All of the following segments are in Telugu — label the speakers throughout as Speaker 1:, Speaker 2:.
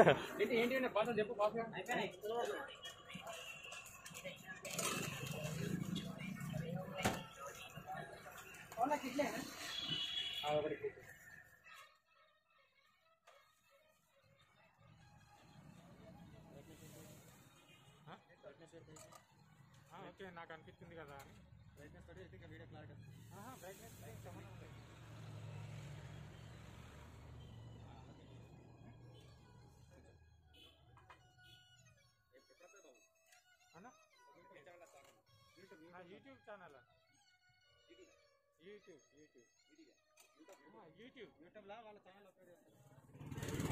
Speaker 1: ఓకే నాకు అనిపిస్తుంది కదా అని బ్రైట్నెస్ తోటి అయితే వీడియో క్లారిటీ బ్రైట్నెస్ సంబంధం లేదు అన్నా నా YouTube channel YouTube YouTube YouTube యూట్యూబ్లో వాళ్ళ ఛానల్ అప్లోడ్ చేస్తారు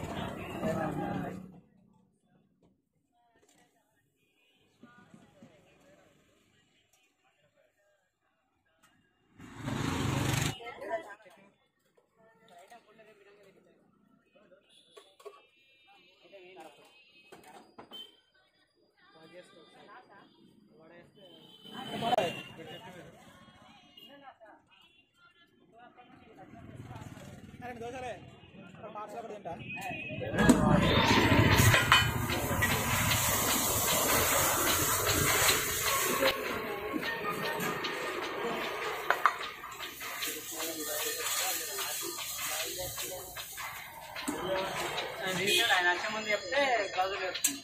Speaker 2: రెండు దోశలే పార్సల్ ఒకటి తింటా
Speaker 3: ఆయన వచ్చే ముందు చెప్తే గాజులు వేస్తుంది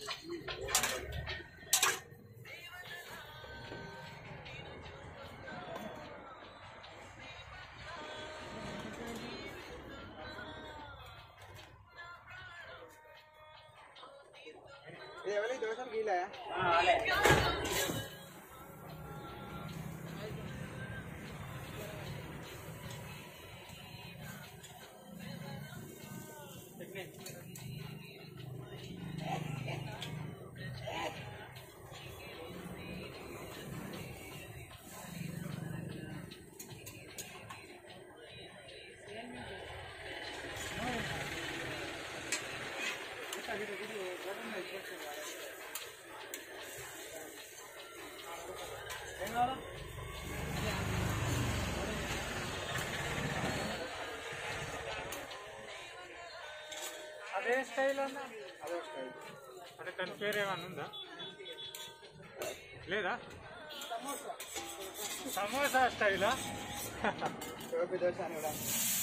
Speaker 2: ఇది ఎవరి దోశలు గీలే
Speaker 3: అలే
Speaker 1: అదే స్టైల్ అన్నా అంటే దాని పేరు ఏమన్నా ఉందా లేదా సమోసా స్టైలా
Speaker 2: చోపి దోశ అని కూడా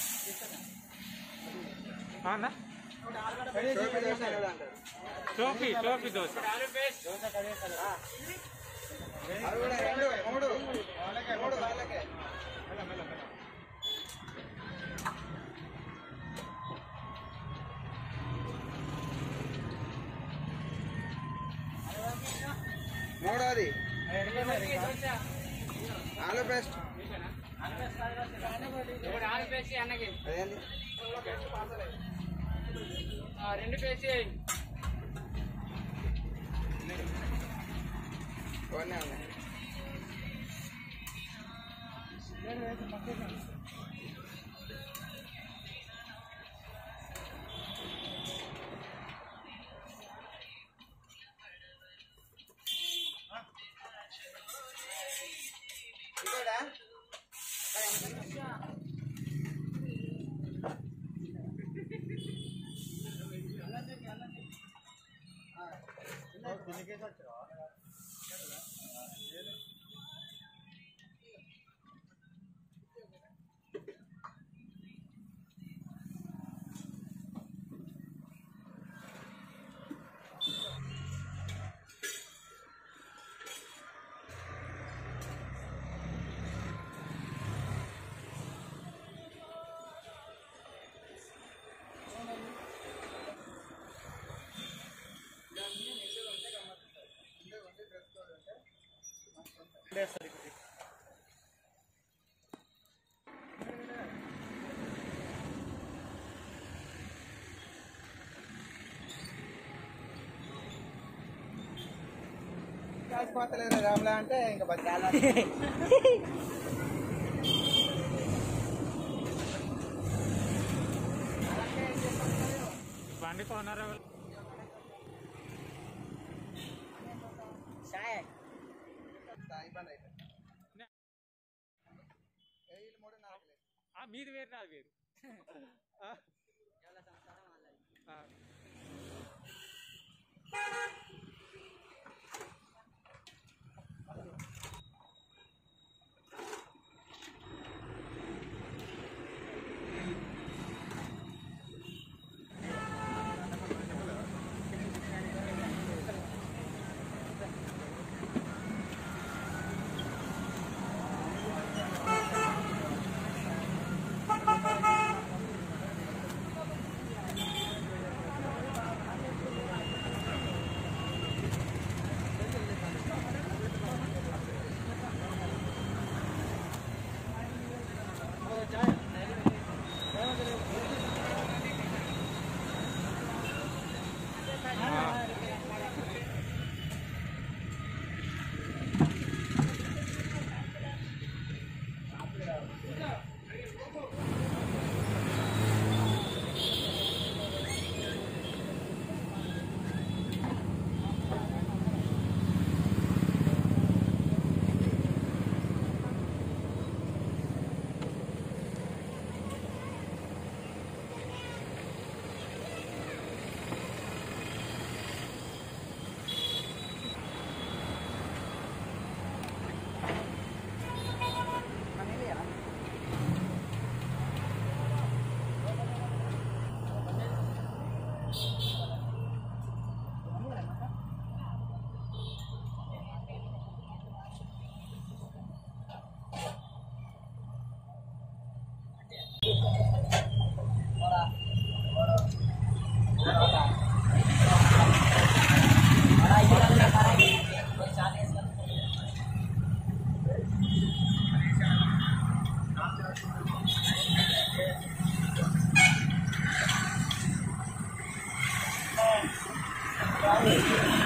Speaker 1: అన్నా
Speaker 2: చోపి దోశ అని కూడా అంటారు
Speaker 1: టోపీ టోపీ దోశ
Speaker 2: అవి కూడా రెండు మూడు వాళ్ళకే మూడు వాళ్ళకే మూడోది ఆలు పేస్ట్
Speaker 3: ఇప్పుడు ఆరు పేసి అన్నకి
Speaker 2: అదేంది
Speaker 3: ఆ, రెండు పేసి
Speaker 2: ఇవన్నీ ఉన్నాయి ఇంకోటా? కాసిపోతలేదు రాములా అంటే ఇంకా బతకాల
Speaker 1: బండి కొనరా
Speaker 2: ఇబ్బంది అయిపోయింది ఏ వీళ్ళు మూడు నాలుగు లేదు.
Speaker 1: ఆ, మీది వేరు నాది వేరు ఆ. ఆ.
Speaker 2: రాదు